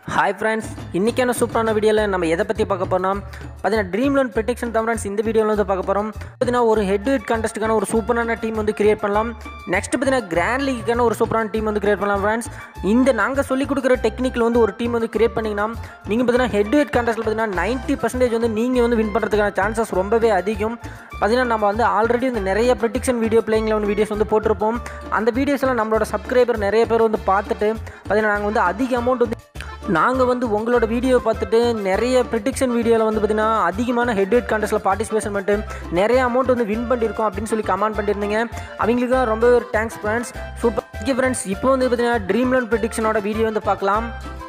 hi friends இன்றைக்கான சூப்பரான வீடியோவில் நம்ம எதை பற்றி பார்க்க போகிறோம் பார்த்தீங்கன்னா ட்ரீம் லோன் ப்ரொடெக்ஷன் தான் ஃப்ரெண்ட்ஸ் இந்த வீடியோவில் வந்து பார்க்க போகிறோம் பார்த்தீங்கன்னா ஒரு ஹெட் டு ஹெட் கான்டெஸ்ட்டுக்கான ஒரு சூப்பரான டீம் வந்து கிரியேட் பண்ணலாம் நெக்ஸ்ட் பார்த்தீங்கன்னா கிராண்ட் லீக்குக்கான ஒரு சூப்பரான டீம் வந்து கிரியேட் பண்ணலாம் ஃப்ரெண்ட்ஸ் இந்த நாங்கள் சொல்லிக் கொடுக்குற டெக்னிக்கில் வந்து ஒரு டீம் வந்து கிரியேட் பண்ணிங்கன்னா நீங்கள் பார்த்தீங்கன்னா ஹெட் டு ஹெட் கான்டெஸ்ட்டில் பார்த்தீங்கன்னா நைன்ட்டி பர்சன்டேஜ் வந்து நீங்கள் வந்து வின் பண்ணுறதுக்கான சான்சஸ் ரொம்பவே அதிகம் பார்த்தீங்கன்னா நம்ம வந்து ஆல்ரெடி வந்து நிறைய prediction video playing eleven videos வந்து போட்டிருப்போம் அந்த வீடியோஸ்லாம் நம்மளோட சப்ஸ்கிரைபர் நிறைய பேர் வந்து பார்த்துட்டு பார்த்தீங்கன்னா நாங்கள் வந்து அதிக அமௌண்ட் வந்து நாங்கள் வந்து உங்களோட வீடியோ பார்த்துட்டு நிறைய ப்ரிடிக்ஷன் வீடியோவில் வந்து பார்த்தீங்கன்னா அதிகமான ஹெட் ஹெட் கான்டெஸ்ட்டில் பார்ட்டிசிபேஷன் பண்ணிட்டு நிறைய அமௌண்ட் வந்து வின் பண்ணியிருக்கோம் அப்படின்னு சொல்லி கமெண்ட் பண்ணியிருந்தீங்க அவங்களுக்கு ரொம்ப ஒரு thanks friends super okay friends இப்போ வந்து பார்த்தீங்கன்னா ட்ரீம் லோன் ப்ரிடிக்ஷனோட வீடியோ வந்து பார்க்கலாம்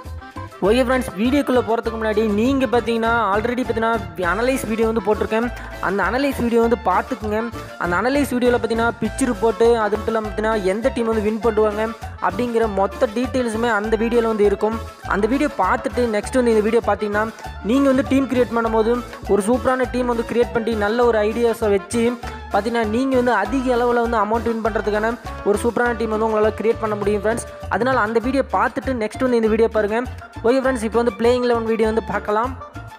ஓகே ஃப்ரெண்ட்ஸ் வீடியோக்குள்ளே போகிறதுக்கு முன்னாடி நீங்கள் பார்த்தீங்கன்னா ஆல்ரெடி பார்த்தீங்கன்னா அனலைஸ் வீடியோ வந்து போட்டிருக்கேன் அந்த அனலைஸ் வீடியோ வந்து பார்த்துக்குங்க அந்த அனலைஸ் வீடியோவில் பார்த்தீங்கன்னா பிக்சர் போட்டு அது மட்டும் இல்லாமல் பார்த்தீங்கன்னா எந்த டீம் வந்து வின் பண்ணுவாங்க அப்படிங்கிற மொத்த டீட்டெயில்ஸுமே அந்த வீடியோவில் வந்து இருக்கும் அந்த வீடியோ பார்த்துட்டு நெக்ஸ்ட் வந்து இந்த வீடியோ பார்த்தீங்கன்னா நீங்கள் வந்து டீம் கிரியேட் பண்ணும்போது ஒரு சூப்பரான டீம் வந்து கிரியேட் பண்ணி நல்ல ஒரு ஐடியாஸை வச்சு பார்த்தீங்கன்னா நீங்கள் வந்து அதிக அளவில் வந்து அமௌண்ட் வின் பண்ணுறதுக்கான ஒரு சூப்பரான டீம் வந்து உங்களால் கிரியேட் பண்ண முடியும் ஃப்ரெண்ட்ஸ் அதனால் அந்த வீடியோ பார்த்துட்டு நெக்ஸ்ட் வந்து இந்த வீடியோ பாருங்கள் ஓகே ஃப்ரெண்ட்ஸ் இப்போ வந்து பிளேயிங் லெவன் வீடியோ வந்து பார்க்கலாம்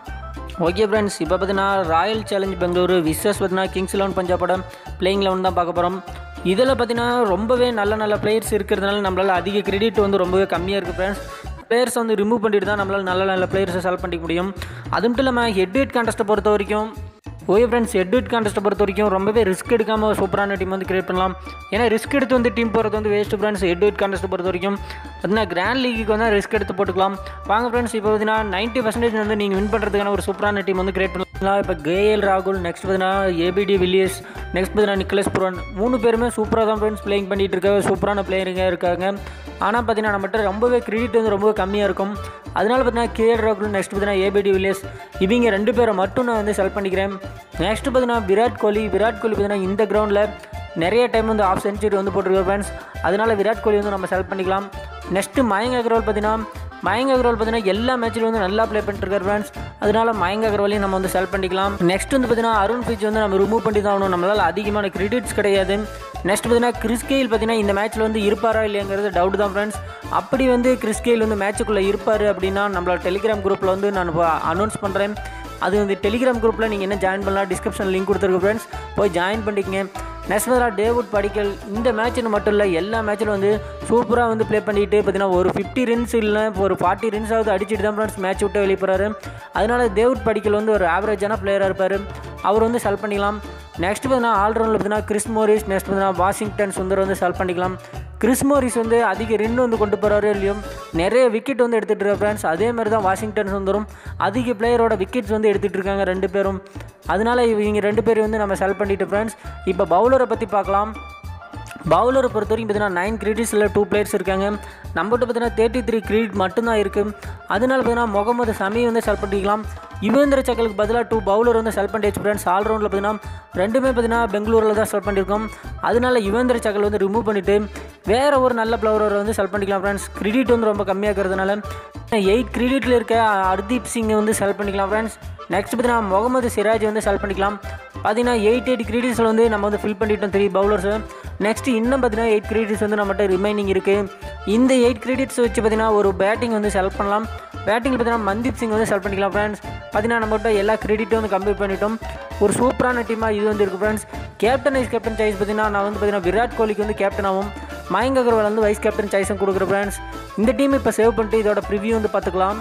ஓகே ஃப்ரெண்ட்ஸ் இப்போ பார்த்தீங்கன்னா ராயல் சேலஞ்ச் பெங்களூரு விசஸ் பார்த்தீங்கன்னா கிங்ஸ் லெவன் பஞ்சாபோட பிளேயிங் லெவன் தான் பார்க்க போகிறோம் இதில் பார்த்தீங்கன்னா ரொம்பவே நல்ல நல்ல பிளேயர்ஸ் இருக்கிறதுனால நம்மளால் அதிக கிரெடிட் வந்து ரொம்பவே கம்மியாக இருக்குது ஃப்ரெண்ட்ஸ் பிளேயர்ஸ் வந்து ரிமூவ் பண்ணிட்டு தான் நம்மளால் நல்ல நல்ல பிளேயர்ஸை செலக்ட் பண்ணிக்க முடியும் அது மட்டும் இல்லாமல் ஹெட் ஹெட் கான்டெஸ்ட்டை பொறுத்த வரைக்கும் ஓகே ஃப்ரெண்ட்ஸ் ஹெட் ஹெட் கான்டெஸ்ட்டை பொறுத்த வரைக்கும் ரொம்பவே ரிஸ்க் எடுக்காமல் ஒரு சூப்பரான டீம் வந்து கிரியேட் பண்ணலாம் ஏன்னா ரிஸ்க் எடுத்து வந்து டீம் போகிறது வந்து வேஸ்ட் ஃப்ரெண்ட்ஸ் ஹெட் ஹெட் கான்டெஸ்ட்டை பொறுத்த வரைக்கும் பார்த்தீங்கன்னா கிராண்ட் லீக்கு வந்து ரிஸ்க் எடுத்து போட்டுக்கலாம் வாங்க ஃப்ரெண்ட்ஸ் இப்போ பார்த்தீங்கன்னா நைன்ட்டி பர்சன்டேஜ் வந்து நீங்கள் வின் பண்ணுறதுக்கான ஒரு சூப்பரான டீம் வந்து கிரியேட் பண்ணலாம் இப்போ கேஎல் ராகுல் நெக்ஸ்ட் பார்த்தீங்கன்னா ஏபிடி வில்லியஸ் நெக்ஸ்ட் பார்த்தீங்கன்னா நிக்கலஸ் புரன் மூணு பேருமே சூப்பராக தான் ஃப்ரெண்ட்ஸ் பிளேயிங் பண்ணிட்டு இருக்காங்க சூப்பரான பிளேயருங்க இருக்காங்க ஆனால் பார்த்தீங்கன்னா நம்மகிட்ட ரொம்பவே கிரெடிட் வந்து ரொம்பவே கம்மியாக இருக்கும் அதனால பார்த்தீங்கன்னா கேஎல் ராகுல் நெக்ஸ்ட் பார்த்தீங்கன்னா ஏபிடி வில்லியஸ் இவங்க ரெண்டு பேரை மட்டும் நான் வந்து செலக்ட் பண்ணிக்கிறேன் நெக்ஸ்ட் பார்த்தீங்கன்னா விராட் கோலி விராட் கோலி பார்த்தீங்கன்னா இந்த கிரவுண்டில் நிறைய டைம் வந்து ஆஃப் செஞ்சுரி வந்து போட்டிருக்காரு ஃப்ரெண்ட்ஸ் அதனால் விராட் கோலி வந்து நம்ம செலக்ட் பண்ணிக்கலாம் நெக்ஸ்ட்டு மயங்க் அகர்வால் பார்த்தீங்கன்னா மயங்க் அகர்வால் பார்த்தீங்கன்னா எல்லா மேட்ச்லையும் வந்து நல்லா ப்ளே பண்ணிட்டுருக்காரு ஃப்ரெண்ட்ஸ் அதனால மயங்க் அகர்வாலையும் நம்ம வந்து செலக்ட் பண்ணிக்கலாம் நெக்ஸ்ட் வந்து பார்த்தீங்கன்னா அருண் ஃபிச் வந்து நம்ம ரிமூவ் பண்ணி தான் ஆகணும் நம்மளால் அதிகமான கிரெடிட்ஸ் கிடையாது நெக்ஸ்ட் பார்த்தீங்கன்னா கிறிஸ்கெயில் பார்த்தீங்கன்னா இந்த மேட்ச்சில் வந்து இருப்பாரா இல்லையாங்கிறது டவுட் தான் ஃப்ரெண்ட்ஸ் அப்படி வந்து கிறிஸ்கெயில் வந்து மேட்சுக்குள்ளே இருப்பார் அப்படின்னா நம்மளோட டெலிகிராம் குரூப்பில் வந்து நான் அனௌன்ஸ் பண்ணுறேன் அது வந்து டெலிகிராம் குரூப்பில் நீங்கள் என்ன ஜாயின் பண்ணலாம் டிஸ்கிரிப்ஷன் லிங்க் கொடுத்துருக்கு ஃப்ரெண்ட்ஸ் போய் ஜாயின் பண்ணிக்கங்க நெக்ஸ்ட் பார்த்தா டேவுட் படிக்கல் இந்த மேட்ச்னு மட்டும் இல்லை எல்லா மேட்சிலும் வந்து சூப்பராக வந்து ப்ளே பண்ணிட்டு பார்த்தீங்கன்னா ஒரு ஃபிஃப்டி ரன்ஸ் இல்லை ஒரு ஃபார்ட்டி ரன்ஸாவது அடிச்சுட்டு தான் ஃப்ரெண்ட்ஸ் மேட்ச் விட்டு வெளியே போகிறாரு அதனால டேவுட் படிக்கல் வந்து ஒரு ஆவரேஜான பிளேயராக இருப்பார் அவர் வந்து செலக்ட் பண்ணிக்கலாம் நெக்ஸ்ட் பார்த்தீங்கன்னா ஆல்ரவுண்டில் பார்த்தீங்கன்னா கிறிஸ் மோரிஸ் நெக்ஸ்ட் பார்த்தீங்கன்னா வாஷிங்டன் சுந்தர் வந்து செலக்ட் பண்ணிக்கலாம் கிறிஸ் மோரிஸ் வந்து அதிக ரன் வந்து கொண்டு போகிறாரு இல்லையும் நிறைய விக்கெட் வந்து எடுத்துகிட்டு இருக்க ஃப்ரெண்ட்ஸ் அதே மாதிரி தான் வாஷிங்டன் சுந்தரும் அதிக பிளேயரோட விக்கெட்ஸ் வந்து எடுத்துகிட்டு இருக்காங்க ரெண்டு பேரும் அதனால இவங்க ரெண்டு பேரும் வந்து நம்ம செலக்ட் பண்ணிட்டு ஃப்ரெண்ட்ஸ் இப்போ பவுலரை பற்றி பார்க்கலாம் பவுலரை பொறுத்த வரைக்கும் பார்த்தீங்கன்னா நைன் கிரெடிட்ஸில் டூ பிளேயர்ஸ் இருக்காங்க நம்மகிட்ட பார்த்தீங்கன்னா தேர்ட்டி த்ரீ கிரெடிட் மட்டும்தான் இருக்குது அதனால பார்த்தீங்கன்னா முகமது சமி வந்து செலக்ட் பண்ணிக்கலாம் யுவேந்திர சக்கலுக்கு பதிலாக டூ பவுலர் வந்து செலக்ட் பண்ணியாச்சு ஃப்ரெண்ட்ஸ் ஆல்ரவுண்டில் பார்த்தீங்கன்னா ரெண்டுமே பார்த்தீங்கன்னா பெங்களூரில் தான் செலக்ட் பண்ணியிருக்கோம் அதனால யுவேந்திர சக்கல் வந்து ரிமூவ் பண்ணிவிட்டு வேறு ஒரு நல்ல பிளவரை வந்து செலக்ட் பண்ணிக்கலாம் ஃப்ரெண்ட்ஸ் கிரெடிட் வந்து ரொம்ப கம்மியாக இருக்கிறதுனால எயிட் கிரெடிட்டில் இருக்க ஹர்தீப் சிங்கை வந்து செலக்ட் பண்ணிக்கலாம் ஃப்ரெண்ட்ஸ் நெக்ஸ்ட் பார்த்தீங்கன்னா முகமது சிராஜ் வந்து செலக்ட் பண்ணிக்கலாம் பார்த்தீங்கன்னா எயிட் எயிட் கிரெடிட்ஸில் வந்து நம்ம வந்து ஃபில் பண்ணிட்டோம் த்ரீ பவுலர்ஸு நெக்ஸ்ட் இன்னும் பார்த்தீங்கன்னா எயிட் கிரெடிட்ஸ் வந்து நம்மகிட்ட ரிமைனிங் இருக்குது இந்த எயிட் கிரெடிட்ஸ் வச்சு பார்த்தீங்கன்னா ஒரு பேட்டிங் வந்து செலக்ட் பண்ணலாம் பேட்டிங் பார்த்தீங்கன்னா மன்தீப் சிங் வந்து செலக்ட் பண்ணிக்கலாம் ஃப்ரெண்ட்ஸ் பார்த்தீங்கன்னா நம்மகிட்ட எல்லா கிரெடிட்டும் வந்து கம்ப்ளீட் பண்ணிட்டோம் ஒரு சூப்பரான டீமாக இது வந்து இருக்குது friends captain vice captain choice பார்த்தீங்கன்னா நான் வந்து பார்த்தீங்கன்னா விராட் கோலிக்கு வந்து கேப்டன் ஆகும் மயங்க் அகர்வால் வந்து வைஸ் கேப்டன் சாய்ஸும் கொடுக்குற ஃப்ரெண்ட்ஸ் இந்த டீம் இப்போ சேவ் பண்ணிட்டு இதோட ப்ரிவியூ வந்து பார்த்துக்கலாம்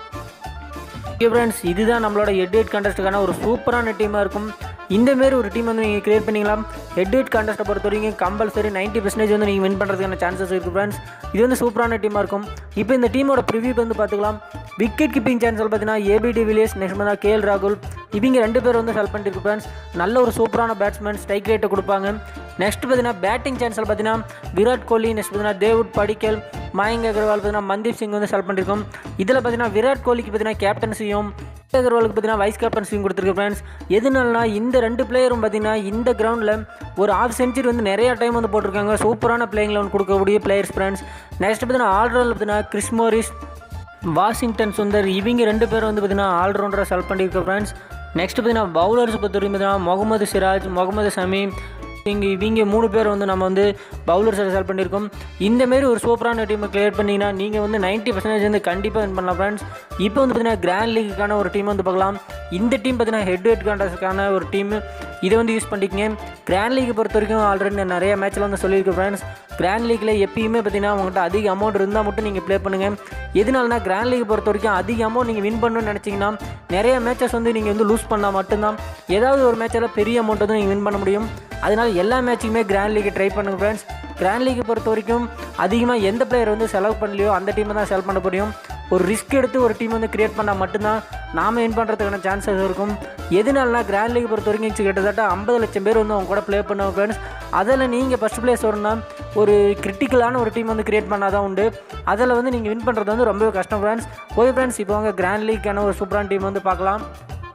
ஓகே ஃப்ரெண்ட்ஸ் இதுதான் நம்மளோட ஹெட் ஹெட் கான்டெஸ்ட்டுக்கான ஒரு சூப்பரான டீமாக இருக்கும் இந்தமாரி ஒரு டீம் வந்து நீங்கள் கிரியேட் பண்ணிக்கலாம் ஹெட் ஹெட் கான்டெஸ்ட்டை பொறுத்த வரைக்கும் கம்பல்சரி நைன்ட்டி பர்சன்டேஜ் வந்து நீங்கள் வின் பண்ணுறதுக்கான சான்சஸ் இருக்குது ஃப்ரெண்ட்ஸ் இது வந்து சூப்பரான டீமாக இருக்கும் இப்போ இந்த டீமோட ப்ரிவியூ வந்து பார்த்துக்கலாம் விக்கெட் கீப்பிங் சான்ஸ் பார்த்தீங்கன்னா ஏபிடி வில்லியர்ஸ் நெக்ஸ்ட் பார்த்தா கேஎல் ராகுல் இவங்க ரெண்டு பேர் வந்து செலக்ட் பண்ணிட்டு ஃப்ரெண்ட்ஸ் நல்ல ஒரு சூப்பரான பேட்ஸ்மேன் ஸ்ட்ரைக் ரேட்டை கொடுப்பாங்க நெக்ஸ்ட் பார்த்தீங்கன்னா பேட்டிங் சான்ஸில் பார்த்தீங்கன்னா விராட் கோலி நெக்ஸ்ட் பார்த்தீங்கன்னா தேவுட் படிக்கல் மயங்க் அகர்வால் பார்த்தீங்கன்னா மன்தீப் சிங் வந்து செலக்ட் பண்ணியிருக்கோம் இதில் பார்த்தீங்கன்னா விராட் கோலிக்கு பார்த்தீங்கன்னா கேப்டன்சியும் அகர்வாலுக்கு பார்த்தீங்கன்னா வைஸ் கேப்டன்சியும் கொடுத்துருக்கு ஃப்ரெண்ட்ஸ் எதுனாலனா இந்த ரெண்டு பிளேயரும் பார்த்தீங்கன்னா இந்த கிரவுண்டில் ஒரு ஆஃப் செஞ்சுரி வந்து நிறைய டைம் வந்து போட்டிருக்காங்க சூப்பரான பிளேயிங் லெவன் கொடுக்கக்கூடிய பிளேயர்ஸ் ஃப்ரெண்ட்ஸ் நெக்ஸ்ட் பார்த்தீங்கன்னா ஆல்ரவுண்டில் பார்த்தீங்கன்னா கிறிஸ் மோரிஸ் வாஷிங்டன் சுந்தர் இவங்க ரெண்டு பேரும் வந்து பார்த்தீங்கன்னா ஆல்ரவுண்டரை செலக்ட் பண்ணியிருக்க ஃப்ரெண்ட்ஸ் நெக்ஸ்ட் பார்த்தீங்கன்னா பவுலர்ஸ் பொறுத்த வரைக்கும் பார்த்தீங்கன்னா முகமது சிராஜ் முகமது சமீம் இங்கே இவங்க மூணு பேர் வந்து நம்ம வந்து பவுலர்ஸை செலக்ட் பண்ணியிருக்கோம் இந்தமாரி ஒரு சூப்பரான டீமை கிளியர் பண்ணிங்கன்னா நீங்கள் வந்து 90% பர்சன்டேஜ் வந்து கண்டிப்பாக வின் பண்ணலாம் ஃப்ரெண்ட்ஸ் இப்போ வந்து பார்த்தீங்கன்னா கிராண்ட் லீக்குக்கான ஒரு டீம் வந்து பார்க்கலாம் இந்த டீம் பார்த்தீங்கன்னா ஹெட் ஹெட் கான்டஸ்ட்கான ஒரு டீம் இதை வந்து யூஸ் பண்ணிக்கங்க கிராண்ட் லீக் பொறுத்த வரைக்கும் ஆல்ரெடி நான் நிறைய மேட்ச்சில் வந்து சொல்லியிருக்கேன் ஃப்ரெண்ட்ஸ் கிராண்ட் லீக்கில் எப்பயுமே பார்த்தீங்கன்னா உங்கள்கிட்ட அதிக அமௌண்ட் இருந்தால் மட்டும் நீங்கள் ப்ளே பண்ணுங்கள் எதனாலனா கிராண்ட் லீக் பொறுத்த வரைக்கும் அதிக அமௌண்ட் நீங்கள் வின் பண்ணணும்னு நினச்சிங்கன்னா நிறைய மேட்சஸ் வந்து நீங்கள் வந்து லூஸ் பண்ணால் மட்டும்தான் ஏதாவது ஒரு மேட்சில் பெரிய அமௌண்ட் வந்து நீங்கள் வின் பண்ண முடியும் அதனால எல்லா மேட்சுக்குமே கிராண்ட் லீக் ட்ரை பண்ணுங்க ஃப்ரெண்ட்ஸ் கிராண்ட் லீக் பொறுத்த வரைக்கும் அதிகமாக எந்த பிளேயர் வந்து செலவு பண்ணலையோ அந்த டீமை தான் செலக்ட் பண்ண முடியும் ஒரு ரிஸ்க் எடுத்து ஒரு டீம் வந்து கிரியேட் பண்ணால் மட்டும்தான் நாம வின் பண்ணுறதுக்கான சான்சஸ் இருக்கும் எதனாலனா கிராண்ட் லீக் பொறுத்த வரைக்கும் கிட்டத்தட்ட ஐம்பது லட்சம் பேர் வந்து அவங்க கூட ப்ளே பண்ணுவாங்க ஃப்ரெண்ட்ஸ் அதில் நீங்கள் ஃபஸ்ட் பிளேஸ் வரணும்னா ஒரு கிரிட்டிக்கலான ஒரு டீம் வந்து கிரியேட் பண்ணால் தான் உண்டு அதில் வந்து நீங்கள் வின் பண்ணுறது வந்து ரொம்பவே கஷ்டம் ஃப்ரெண்ட்ஸ் ஓகே ஃப்ரெண்ட்ஸ் இப்போ அவங்க கிராண்ட் லீக்கான ஒரு சூப்பரான டீம் வந்து பார்க்கலாம்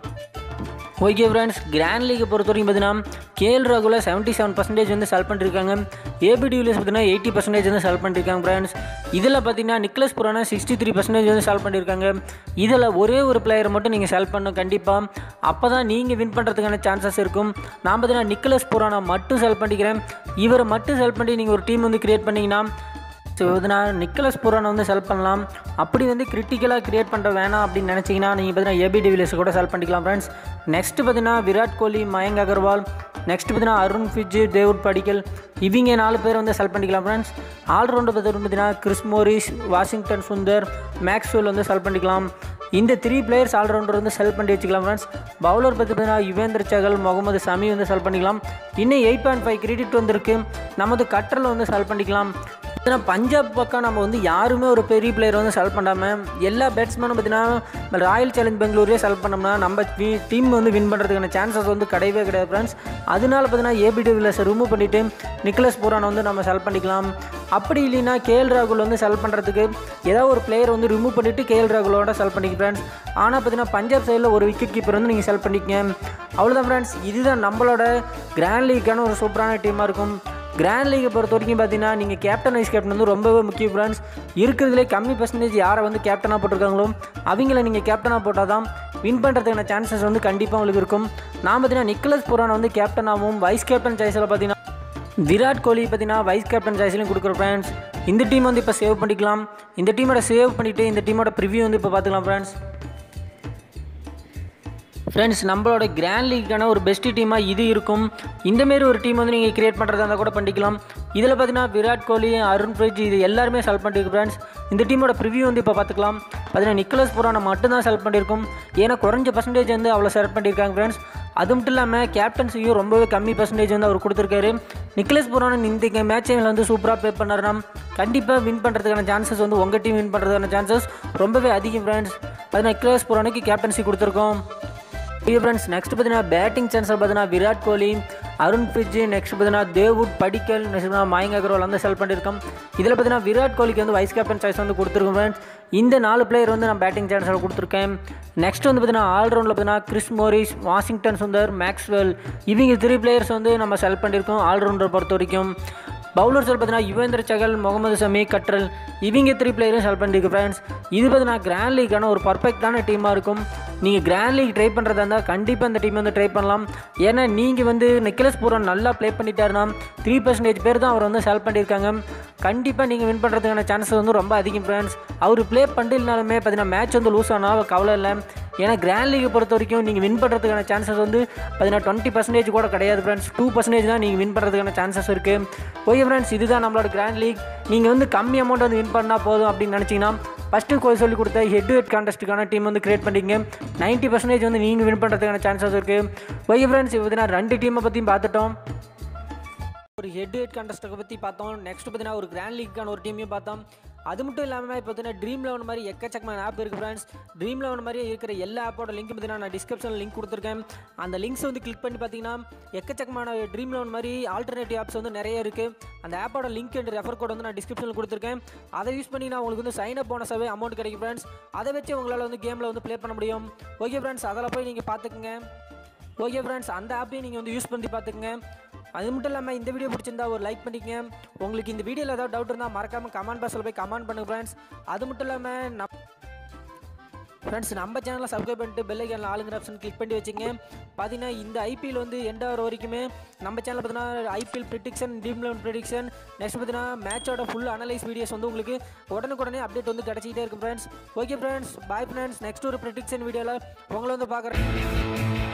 ஓகே ஃப்ரெண்ட்ஸ் கிராண்ட் லீக்கை பொறுத்த வரைக்கும் பார்த்தீங்கன்னா கேஎல் ராகுல செவன்ட்டி செவன் பர்சன்டேஜ் வந்து செல் பண்ணிருக்காங்க ஏபி டிவிலியர்ஸ் பார்த்தீங்கன்னா எயிட்டி பர்சன்டேஜ் வந்து செல் பண்ணிருக்காங்க ஃப்ரெண்ட்ஸ் இதில் பார்த்தீங்கன்னா நிக்லஸ் புரானா சிக்ஸ்டி த்ரீ பர்சன்டேஜ் வந்து செல் பண்ணியிருக்காங்க இதில் ஒரே ஒரு பிளேயர் மட்டும் நீங்கள் செல் பண்ணணும் கண்டிப்பாக அப்போ தான் நீங்கள் வின் பண்ணுறதுக்கான சான்சஸ் இருக்கும் நான் பார்த்தீங்கன்னா நிக்கலஸ் புரானா மட்டும் செல் பண்ணிக்கிறேன் இவரை மட்டும் செல் பண்ணி நீங்கள் ஒரு டீம் வந்து கிரியேட் பண்ணிங்கன்னா ஸோ இது நான் நிக்கலஸ் புரானை வந்து செல் பண்ணலாம் அப்படி வந்து கிரிட்டிக்கலாக கிரியேட் பண்ணுற வேணாம் அப்படின்னு நினச்சிங்கன்னா நீங்கள் பார்த்தீங்கன்னா ஏபி டிவிலியர்ஸ் கூட செல் பண்ணிக்கலாம் ஃப்ரெண்ட்ஸ் நெக்ஸ்ட் பார்த்தீங்கன்னா விராட் கோலி மயங்க் அகர்வால் நெக்ஸ்ட் பார்த்தீங்கன்னா அருண் ஃபிட்ஜ் தேவுட் படிக்கல் இவங்க நாலு பேர் வந்து செல் பண்ணிக்கலாம் ஃப்ரெண்ட்ஸ் ஆல்ரவுண்டர் பார்த்தீங்கன்னா Chris Morris Washington Sundar Maxwell வந்து செல் பண்ணிக்கலாம் இந்த த்ரீ பிளேயர்ஸ் ஆல்ரவுண்டர் வந்து செல் பண்ணி வச்சுக்கலாம் ஃப்ரெண்ட்ஸ் பவுலர் பற்றி பார்த்தீங்கன்னா யுவேந்திர சகல் முகமது சமி வந்து செல் பண்ணிக்கலாம் இன்னும் எயிட் பாயிண்ட் ஃபைவ் கிரெடிட் வந்திருக்கு நமது கட்டரில் வந்து செல் பண்ணிக்கலாம் ஏன்னா பஞ்சாப் பக்கம் நம்ம வந்து யாருமே ஒரு பெரிய பிளேயர் வந்து செலக்ட் பண்ணாமல் எல்லா பேட்ஸ்மேனும் பார்த்தீங்கன்னா ராயல் சேலஞ்ச் பெங்களூரே செலக்ட் பண்ணோம்னா நம்ம டீம் வந்து வின் பண்ணுறதுக்கான சான்சஸ் வந்து கிடையவே கிடையாது ஃப்ரெண்ட்ஸ் அதனால பார்த்தீங்கன்னா ஏபி டிவிலியர்ஸை ரிமூவ் பண்ணிவிட்டு நிக்கலஸ் பூரானை வந்து நம்ம செலக்ட் பண்ணிக்கலாம் அப்படி இல்லைன்னா கேஎல் ராகுல் வந்து செலக்ட் பண்ணுறதுக்கு ஏதாவது ஒரு பிளேயர் வந்து ரிமூவ் பண்ணிவிட்டு கேஎல் ராகுலோட செலக்ட் பண்ணிக்க ஃப்ரெண்ட்ஸ் ஆனால் பார்த்தீங்கன்னா பஞ்சாப் சைடில் ஒரு விக்கெட் கீப்பர் வந்து நீங்கள் செலக்ட் பண்ணிக்கங்க அவ்வளோதான் ஃப்ரெண்ட்ஸ் இதுதான் நம்மளோட கிராண்ட் லீக்கான ஒரு சூப்பரான டீமாக இருக்கும் கிராண்ட் லீகை பொறுத்த வரைக்கும் பார்த்தீங்கன்னா நீங்கள் கேப்டன் வைஸ் கேப்டன் வந்து ரொம்பவே முக்கிய ஃப்ரெண்ட்ஸ் இருக்கிறதுலே கம்மி பர்சன்டேஜ் யாரை வந்து கேப்டனாக போட்டிருக்காங்களோ அவங்கள நீங்கள் கேப்டனாக போட்டால் தான் வின் பண்ணுறதுக்கான சான்சஸ் வந்து கண்டிப்பாக உங்களுக்கு இருக்கும் நான் பார்த்தீங்கன்னா நிக்கலஸ் புரான் வந்து கேப்டனாகவும் வைஸ் கேப்டன் சாய்ஸில் பார்த்தீங்கன்னா விராட் கோலி பார்த்தீங்கன்னா வைஸ் கேப்டன் சாய்ஸ்லையும் கொடுக்குற ஃப்ரெண்ட்ஸ் இந்த டீம் வந்து இப்போ சேவ் பண்ணிக்கலாம் இந்த டீமோட சேவ் பண்ணிவிட்டு இந்த டீமோட ப்ரிவியூ வந்து இப்போ பார்த்துக்கலாம் ஃப்ரெண்ட்ஸ் ஃப்ரெண்ட்ஸ் நம்மளோட கிராண்ட் லீக்கான ஒரு பெஸ்ட் டீமாக இது இருக்கும் இந்தமாரி ஒரு டீம் வந்து நீங்கள் கிரியேட் பண்ணுறதா இருந்தால் கூட பண்ணிக்கலாம் இதில் பார்த்தீங்கன்னா விராட் கோலி அருண் பிரிட்ஜ் இது எல்லாருமே செலக்ட் பண்ணிருக்கு ஃப்ரெண்ட்ஸ் இந்த டீமோட ப்ரிவியூ வந்து இப்போ பார்த்துக்கலாம் பார்த்தீங்கன்னா நிக்கலஸ் புரானை மட்டும்தான் செலக்ட் பண்ணியிருக்கும் ஏன்னா குறைஞ்ச பர்சன்டேஜ் வந்து அவ்வளோ செலக்ட் பண்ணியிருக்காங்க ஃப்ரெண்ட்ஸ் அது மட்டும் இல்லாமல் கேப்டன்சியும் ரொம்பவே கம்மி பர்சன்டேஜ் வந்து அவர் கொடுத்துருக்காரு நிக்கலஸ் புரானன் இந்த மேட்சில் வந்து சூப்பராக ப்ளே பண்ணாருன்னா கண்டிப்பாக வின் பண்ணுறதுக்கான சான்சஸ் வந்து உங்கள் டீம் வின் பண்ணுறதுக்கான சான்சஸ் ரொம்பவே அதிகம் ஃப்ரெண்ட்ஸ் பார்த்தீங்கன்னா நிக்கலஸ் புரானுக்கு கேப்டன்சி கொடுத்துருக்கோம் ஓகே ஃப்ரெண்ட்ஸ் நெக்ஸ்ட் பார்த்தீங்கன்னா பேட்டிங் சான்ஸில் பார்த்தீங்கன்னா Virat Kohli Aaron Finch next பார்த்தீங்கன்னா தேவ்வுட் படிக்கல் நெக்ஸ்ட் பார்த்தீங்கன்னா மயங்க் அகர்வால் வந்து செல் பண்ணியிருக்கோம் இதில் பார்த்தீங்கன்னா விராட் கோலிக்கு வந்து வைஸ் கேப்டன் சாய்ஸ் வந்து கொடுத்துருக்கோம் ஃப்ரெண்ட்ஸ் இந்த நாலு பிளேயர் வந்து நான் பேட்டிங் சான்ஸில் கொடுத்துருக்கேன் நெக்ஸ்ட் வந்து பார்த்தீங்கன்னா ஆல்ரவுண்டில் பார்த்தீங்கன்னா Chris Morris Washington Sundar Maxwell இவங்க த்ரீ பிளேயர்ஸ் வந்து நம்ம செலக்ட் பண்ணியிருக்கோம் ஆல்ரவுண்டர் பொறுத்த வரைக்கும் பவுலர்ஸ் பார்த்தீங்கன்னா யுவேந்திர சகல் முகமது சமி கட்ரல் இவங்க த்ரீ பிளேயரும் செலக்ட் பண்ணிருக்கு ஃப்ரெண்ட்ஸ் இது பார்த்தீங்கன்னா கிராண்ட் லீக்கான ஒரு பர்ஃபெக்டான டீமாக இருக்கும் நீங்கள் கிராண்ட் லீக் ட்ரை பண்ணுறதா இருந்தால் கண்டிப்பாக இந்த டீம் வந்து ட்ரை பண்ணலாம் ஏன்னா நீங்கள் வந்து நிக்கலஸ் பூரன் நல்லா ப்ளே பண்ணிட்டாருன்னா த்ரீ பர்சன்டேஜ் பேர் தான் அவர் வந்து செலக்ட் பண்ணியிருக்காங்க கண்டிப்பாக நீங்கள் வின் பண்ணுறதுக்கான சான்சஸ் வந்து ரொம்ப அதிகம் ஃப்ரெண்ட்ஸ் அவர் ப்ளே பண்ணிருந்தாலுமே பார்த்தீங்கன்னா மேட்ச் வந்து லூஸ் ஆனால் கவலை இல்லை ஏன்னா கிராண்ட் லீகை பொறுத்த வரைக்கும் நீங்கள் வின் பண்ணுறதுக்கான சான்சஸ் வந்து பார்த்தீங்கன்னா டுவெண்ட்டி பர்சன்டேஜ் கூட கிடையாது ஃப்ரெண்ட்ஸ் டூ பர்சன்டேஜ் தான் நீங்கள் வின் பண்ணுறதுக்கான சான்சஸ் இருக்குது ஓகே ஃப்ரெண்ட்ஸ் இதுதான் நம்மளோட கிராண்ட் லீக் நீங்கள் வந்து கம்மி அமௌண்ட் வந்து வின் பண்ணால் போதும் அப்படின்னு நினச்சிங்கன்னா ஃபஸ்ட்டு கோல் சொல்லி கொடுத்த ஹெட் டு ஹெட் கான்டெஸ்ட்டுக்கான டீம் வந்து கிரியேட் பண்ணிங்க நைன்ட்டி பர்சன்டேஜ் வந்து நீங்கள் வின் பண்ணுறதுக்கான சான்சஸ் இருக்குது ஓகே ஃப்ரெண்ட்ஸ் இப்போ பார்த்தீங்கன்னா ரெண்டு டீமை பற்றியும் பார்த்துட்டோம் ஒரு ஹெட் ஹெட் கான்டெஸ்ட்டை பற்றி பார்த்தோம் நெக்ஸ்ட் பார்த்தீங்கன்னா ஒரு கிராண்ட் லீக்கான ஒரு டீமையும் பார்த்தோம் அது மட்டும் இல்லாமல் இப்போ பார்த்தீங்கன்னா ட்ரீம் லெவன் மாதிரி எக்கச்சக்கமான ஆப் இருக்குது ஃப்ரெண்ட்ஸ் ட்ரீம் லெவன் மாதிரியே இருக்கிற எல்லா ஆப்போட லிங்க் பார்த்தீங்கன்னா நான் டிஸ்கிரிப்ஷனில் லிங்க் கொடுத்துருக்கேன் அந்த லிங்க்ஸ் வந்து கிளிக் பண்ணி பார்த்தீங்கன்னா எக்கச்சக்கமான ட்ரீம் லெவன் மாதிரி ஆல்டர்னேட்டிவ் ஆப்ஸ் வந்து நிறைய இருக்குது அந்த ஆப்போட லிங்க் அண்ட் ரெஃபர் கோட் வந்து நான் டிஸ்கிரிப்ஷனில் கொடுத்துருக்கேன் அதை யூஸ் பண்ணி நான் உங்களுக்கு வந்து சைன் அப் போனஸாகவே அமௌண்ட் கிடைக்கும் ஃப்ரெண்ட்ஸ் அதை வச்சு உங்களால் வந்து கேமில் வந்து ப்ளே பண்ண முடியும் ஓகே ஃப்ரெண்ட்ஸ் அதில் போய் நீங்கள் பார்த்துக்குங்க ஓகே ஃப்ரெண்ட்ஸ் அந்த ஆப்பையும் நீங்கள் வந்து யூஸ் பண்ணி பார்த்துக்குங்க அது மட்டும் இல்லாமல் இந்த வீடியோ பிடிச்சிருந்தா ஒரு லைக் பண்ணிக்கங்க உங்களுக்கு இந்த வீடியோவில் ஏதாவது டவுட் இருந்தால் மறக்காமல் கமெண்ட் பாக்ஸில் போய் கமெண்ட் பண்ணுங்க ஃப்ரெண்ட்ஸ் அது மட்டும் இல்லாமல் நம் ஃப்ரெண்ட்ஸ் நம்ம சேனலை சப்ஸ்கிரைப் பண்ணிட்டு பெல் ஐக்கானில் ஆளுங்கிற ஆப்ஷன் கிளிக் பண்ணி வச்சுங்க பார்த்தீங்கன்னா இந்த ஐபிஎல் வந்து எண்ட் ஆகிற வரைக்குமே நம்ம சேனலில் பார்த்தீங்கன்னா IPL prediction Dream eleven prediction next பார்த்தீங்கன்னா மேட்சோட ஃபுல் அனலைஸ் வீடியோஸ் வந்து உங்களுக்கு உடனுக்குடனே அப்டேட் வந்து கிடச்சிக்கிட்டே இருக்கும் friends okay friends bye friends next ஒரு ப்ரிடிக்ஷன் வீடியோவில் உங்களை வந்து பார்க்குறேன்